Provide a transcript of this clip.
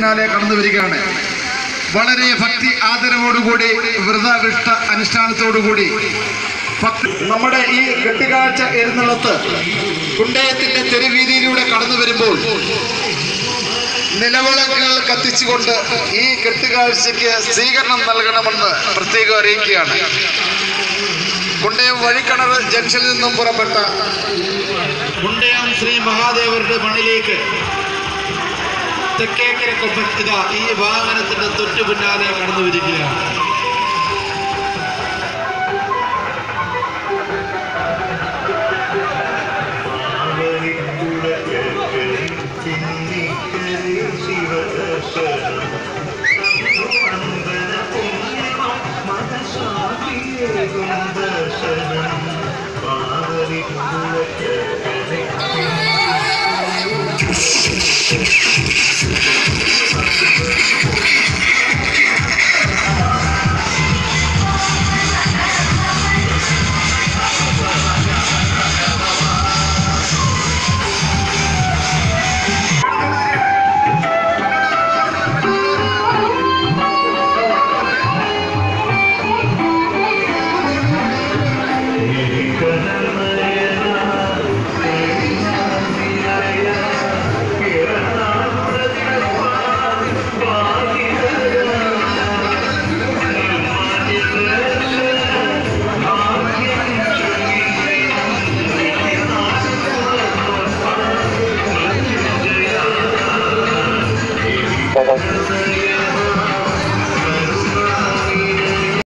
പിന്നാലെ കടന്നു വരികയാണ് വളരെ ഭക്തി ആദരവോടുകൂടി വ്രതവിഷ്ട അനുഷ്ഠാനത്തോടുകൂടി ഭക്തി നമ്മുടെ ഈ കെട്ടുകാഴ്ച എഴുന്നള്ളത്ത് കുണ്ടയത്തിന്റെ തെരുവീതിയിലൂടെ കടന്നു വരുമ്പോൾ നിലവിളക്കുകൾ കത്തിച്ചുകൊണ്ട് ഈ കെട്ടുകാഴ്ചയ്ക്ക് സ്വീകരണം നൽകണമെന്ന് പ്രത്യേകം അറിയിക്കുകയാണ് കുണ്ടയം വഴിക്കണർ ജംഗ്ഷനിൽ നിന്നും പുറപ്പെട്ട മുണ്ടയം ശ്രീ മഹാദേവരുടെ മണ്ണിലേക്ക് തെക്കേക്കര കൊമ്പൻ ഇതാ ഈ വാഹനത്തിന്റെ തൊട്ടു പിന്നാലെ കടന്നു വരികയാണ് ദർശനം